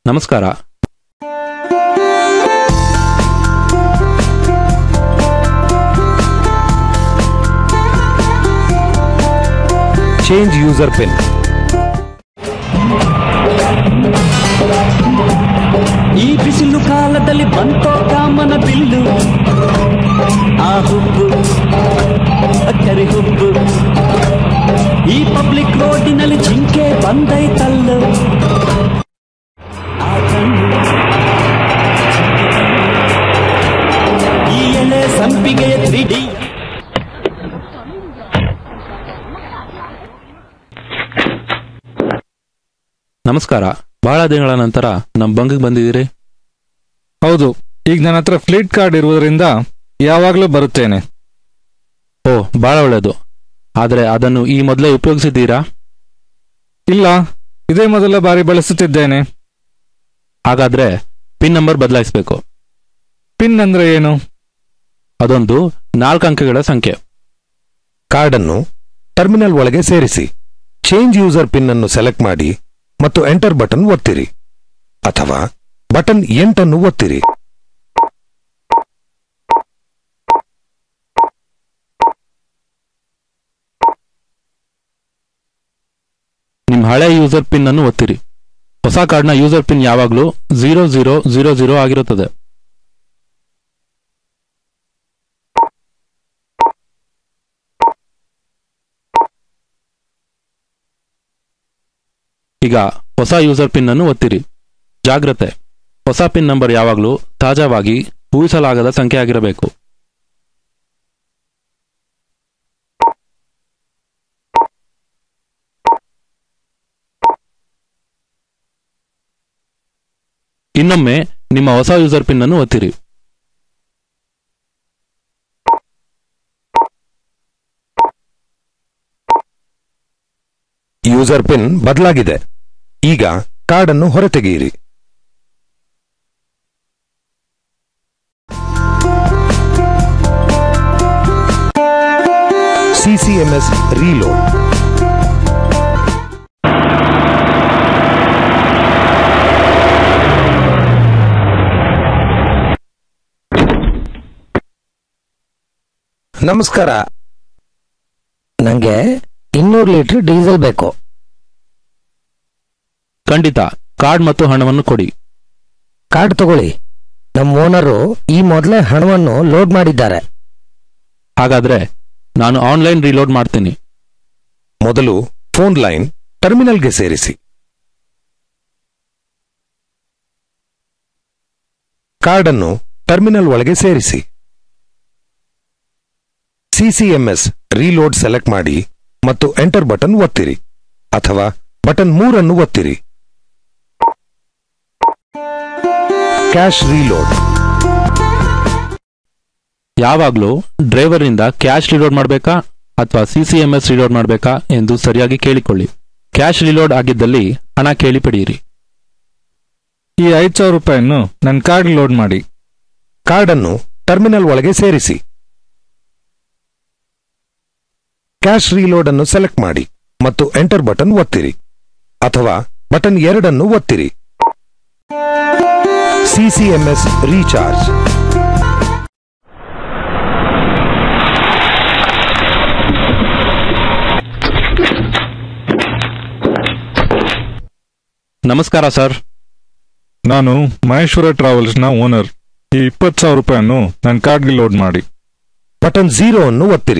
ನಮಸ್ಕಾರ change user pin ಈ ಬಿಸಿಲು ಕಾಲದಲ್ಲಿ ಬಂತೋ ಕಾಮನ ಬಿಲ್ಲು ಆ ಹುಬ್ಬು ಕರಿ ಹುಬ್ಬು ಈ ಪಬ್ಲಿಕ್ ರೋಡಿನಲ್ಲಿ ಜಿಂಕೆ ಬಂದೈತಲ್ಲು ಆ ಕಣ್ಣು ಈ ಎಳೆ ಸಂಪಿಗೆಯ ತ್ರಿಡಿ ನಮಸ್ಕಾರ ಬಹಳ ದಿನಗಳ ನಂತರ ನಮ್ಮ ಬಂಕಿಗೆ ಬಂದಿದ್ದೀರಿ ಹೌದು ಈಗ ನನ್ನ ಹತ್ರ ಫ್ಲೀಟ್ ಕಾರ್ಡ್ ಇರುವುದರಿಂದ ಯಾವಾಗಲೂ ಬರುತ್ತೇನೆ ಓ ಬಹಳ ಒಳ್ಳೆಯದು ಆದರೆ ಅದನ್ನು ಈ ಮೊದಲೇ ಉಪಯೋಗಿಸಿದ್ದೀರಾ ಇಲ್ಲ ಇದೇ ಮೊದಲ ಬಾರಿ ಬಳಸುತ್ತಿದ್ದೇನೆ ಹಾಗಾದ್ರೆ ಪಿನ್ ನಂಬರ್ ಬದಲಾಯಿಸಬೇಕು ಪಿನ್ ಅಂದ್ರೆ ಏನು ಅದೊಂದು ನಾಲ್ಕು ಅಂಕೆಗಳ ಸಂಖ್ಯೆ ಕಾರ್ಡ್ ಅನ್ನು ಟರ್ಮಿನಲ್ ಒಳಗೆ ಸೇರಿಸಿ ಚೇಂಜ್ ಯೂಸರ್ ಪಿನ್ ಅನ್ನು ಸೆಲೆಕ್ಟ್ ಮಾಡಿ ಮತ್ತು ಎಂಟರ್ ಬಟನ್ ಒತ್ತಿರಿ ಅಥವಾ ಬಟನ್ ಎಂಟನ್ನು ಒತ್ತಿರಿ ನಿಮ್ಮ ಹಳೆ ಯೂಸರ್ ಪಿನ್ ಅನ್ನು ಒತ್ತಿರಿ ಹೊಸ ಕಾರ್ಡ್ನ ಯೂಸರ್ ಪಿನ್ ಯಾವಾಗಲೂ ಝೀರೋ ಝೀರೋ ಝೀರೋ ಝೀರೋ ಆಗಿರುತ್ತದೆ ಈಗ ಹೊಸ ಯೂಸರ್ ಪಿನ್ ಅನ್ನು ಒತ್ತಿರಿ ಜಾಗ್ರತೆ ಹೊಸ ಪಿನ್ ನಂಬರ್ ಯಾವಾಗಲೂ ತಾಜಾವಾಗಿ ಊಹಿಸಲಾಗದ ಸಂಖ್ಯೆ ಆಗಿರಬೇಕು ಇನ್ನೊಮ್ಮೆ ನಿಮ್ಮ ಹೊಸ ಯೂಸರ್ ಪಿನ್ ಅನ್ನು ಒತ್ತಿರಿ ಯೂಸರ್ ಪಿನ್ ಬದಲಾಗಿದೆ ಈಗ ಕಾರ್ಡ್ ಅನ್ನು ಹೊರತೆಗೆಯಿರಿ ಸಿಸಿಎಂಎಸ್ ರೀಲೋಡ್ ನಮಸ್ಕಾರ ನಂಗೆ ಇನ್ನೂರು ಲೀಟರ್ ಡೀಸೆಲ್ ಬೇಕು ಖಂಡಿತ ಕಾರ್ಡ್ ಮತ್ತು ಹಣವನ್ನು ಕೊಡಿ ಕಾರ್ಡ್ ತಗೊಳ್ಳಿ ನಮ್ಮ ಓನರು ಈ ಮೊದಲೇ ಹಣವನ್ನು ಲೋಡ್ ಮಾಡಿದ್ದಾರೆ ಹಾಗಾದ್ರೆ ನಾನು ಆನ್ಲೈನ್ ರೀಲೋಡ್ ಮಾಡ್ತೀನಿ ಮೊದಲು ಫೋನ್ ಲೈನ್ ಟರ್ಮಿನಲ್ಗೆ ಸೇರಿಸಿ ಕಾರ್ಡ್ ಅನ್ನು ಟರ್ಮಿನಲ್ ಒಳಗೆ ಸೇರಿಸಿ ಸಿಸಿಎಂಎಸ್ ರೀಲೋಡ್ ಸೆಲೆಕ್ಟ್ ಮಾಡಿ ಮತ್ತು ಎಂಟರ್ ಬಟನ್ ಒತ್ತಿರಿ ಅಥವಾ ಬಟನ್ ಮೂರನ್ನು ಒತ್ತಿರಿ ಕ್ಯಾಶ್ ರೀಲೋಡ್ ಯಾವಾಗಲೂ ಡ್ರೈವರ್ನಿಂದ ಕ್ಯಾಶ್ ರಿಲೋಡ್ ಮಾಡಬೇಕಾ ಅಥವಾ ಸಿಸಿಎಂಎಸ್ ರಿಲೋಡ್ ಮಾಡಬೇಕಾ ಎಂದು ಸರಿಯಾಗಿ ಕೇಳಿಕೊಳ್ಳಿ ಕ್ಯಾಶ್ ರಿಲೋಡ್ ಆಗಿದ್ದಲ್ಲಿ ಹಣ ಕೇಳಿ ಪಡೆಯಿರಿ ಈ ಐದು ಸಾವಿರ ರೂಪಾಯಿಯನ್ನು ನನ್ನ ಕಾರ್ಡ್ ಲೋಡ್ ಮಾಡಿ ಕಾರ್ಡ್ ಅನ್ನು ಟರ್ಮಿನಲ್ ಒಳಗೆ ಸೇರಿಸಿ ಕ್ಯಾಶ್ ರೀಲೋಡ್ ಅನ್ನು ಸೆಲೆಕ್ಟ್ ಮಾಡಿ ಮತ್ತು ಎಂಟರ್ ಬಟನ್ ಒತ್ತಿರಿ ಅಥವಾ ಬಟನ್ ಎರಡನ್ನು ಒತ್ತಿರಿ ಸಿಸಿಎಂಎಸ್ ರೀಚಾರ್ಜ್ ನಮಸ್ಕಾರ ಸರ್ ನಾನು ಮಹೇಶ್ವರ ಟ್ರಾವೆಲ್ಸ್ನ ಓನರ್ ಈ ಇಪ್ಪತ್ತು ಸಾವಿರ ರೂಪಾಯಿಯನ್ನು ನನ್ನ ಕಾರ್ಡ್ಗೆ ಲೋಡ್ ಮಾಡಿ ಬಟನ್ ಝೀರೋ ಅನ್ನು ಒತ್ತಿರಿ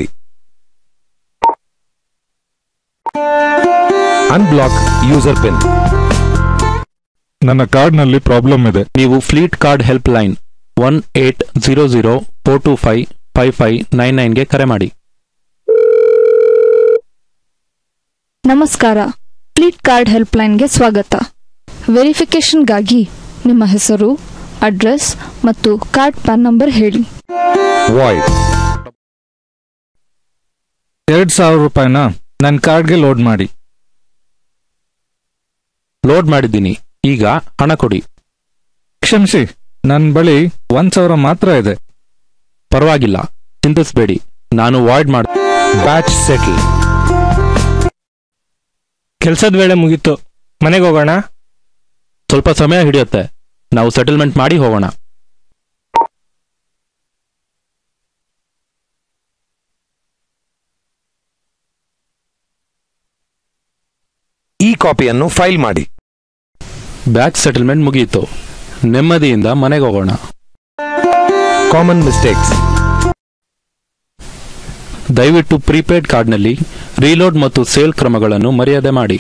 ಅನ್ಬ್ಲಾಕ್ ಯೂಸರ್ ಪಿನ್ ನನ್ನ ಕಾರ್ಡ್ನಲ್ಲಿ ಪ್ರಾಬ್ಲಮ್ ಇದೆ ನೀವು fleet card help line one eight zero zero four two five five five nine ನೈನ್ಗೆ ಕರೆ ಮಾಡಿ ನಮಸ್ಕಾರ ಫ್ಲೀಟ್ ಕಾರ್ಡ್ ಹೆಲ್ಪ್ಲೈನ್ಗೆ ಸ್ವಾಗತ ವೆರಿಫಿಕೇಷನ್ಗಾಗಿ ನಿಮ್ಮ ಹೆಸರು ಅಡ್ರೆಸ್ ಮತ್ತು ಕಾರ್ಡ್ ಪ್ಯಾನ್ ನಂಬರ್ ಹೇಳಿ ವಾಯ್ಡ್ ಎರಡು ಸಾವಿರ ರೂಪಾಯಿನ ನನ್ನ ಕಾರ್ಡ್ಗೆ ಲೋಡ್ ಮಾಡಿ ಲೋಡ್ ಮಾಡಿದ್ದೀನಿ ಈಗ ಹಣ ಕೊಡಿ ಕ್ಷಮಿಸಿ ನನ್ನ ಬಳಿ ಒಂದ್ ಸಾವಿರ ಮಾತ್ರ ಇದೆ ಪರವಾಗಿಲ್ಲ ಚಿಂತಿಸಬೇಡಿ ನಾನು ವಾಯ್ಡ್ ಮಾಡ್ ಬ್ಯಾಚ್ ಸೆಟಲ್ ಕೆಲ್ಸದ ವೇಳೆ ಮುಗೀತು ಮನೆಗೆ ಹೋಗೋಣ ಸ್ವಲ್ಪ ಸಮಯ ಹಿಡಿಯುತ್ತೆ ನಾವು ಸೆಟಲ್ಮೆಂಟ್ ಮಾಡಿ ಹೋಗೋಣ ಈ ಕಾಪಿಯನ್ನು ಫೈಲ್ ಮಾಡಿ ಬ್ಯಾಕ್ ಸೆಟಲ್ಮೆಂಟ್ ಮುಗಿಯಿತು ನೆಮ್ಮದಿಯಿಂದ ಮನೆಗೆ ಹೋಗೋಣ ಕಾಮನ್ ಮಿಸ್ಟೇಕ್ಸ್ ದಯವಿಟ್ಟು ಪ್ರೀಪೇಡ್ ಕಾರ್ಡ್ನಲ್ಲಿ ರೀಲೋಡ್ ಮತ್ತು ಸೇಲ್ ಕ್ರಮಗಳನ್ನು ಮರೆಯದೆ ಮಾಡಿ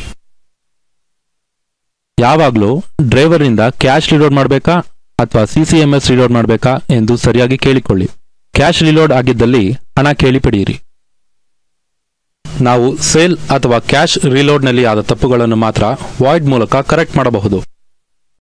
ಯಾವಾಗಲೂ ಡ್ರೈವರ್ನಿಂದ ಕ್ಯಾಶ್ ರಿಲೋಡ್ ಮಾಡಬೇಕಾ ಅಥವಾ ಸಿಸಿಎಂಎಸ್ ರಿಲೋಡ್ ಮಾಡಬೇಕಾ ಎಂದು ಸರಿಯಾಗಿ ಕೇಳಿಕೊಳ್ಳಿ ಕ್ಯಾಶ್ ರಿಲೋಡ್ ಆಗಿದ್ದಲ್ಲಿ ಹಣ ಕೇಳಿ ಪಡೆಯಿರಿ ನಾವು ಸೇಲ್ ಅಥವಾ ಕ್ಯಾಶ್ ರಿಲೋಡ್ನಲ್ಲಿ ಆದ ತಪ್ಪುಗಳನ್ನು ಮಾತ್ರ ವಾಯ್ಡ್ ಮೂಲಕ ಕರೆಕ್ಟ್ ಮಾಡಬಹುದು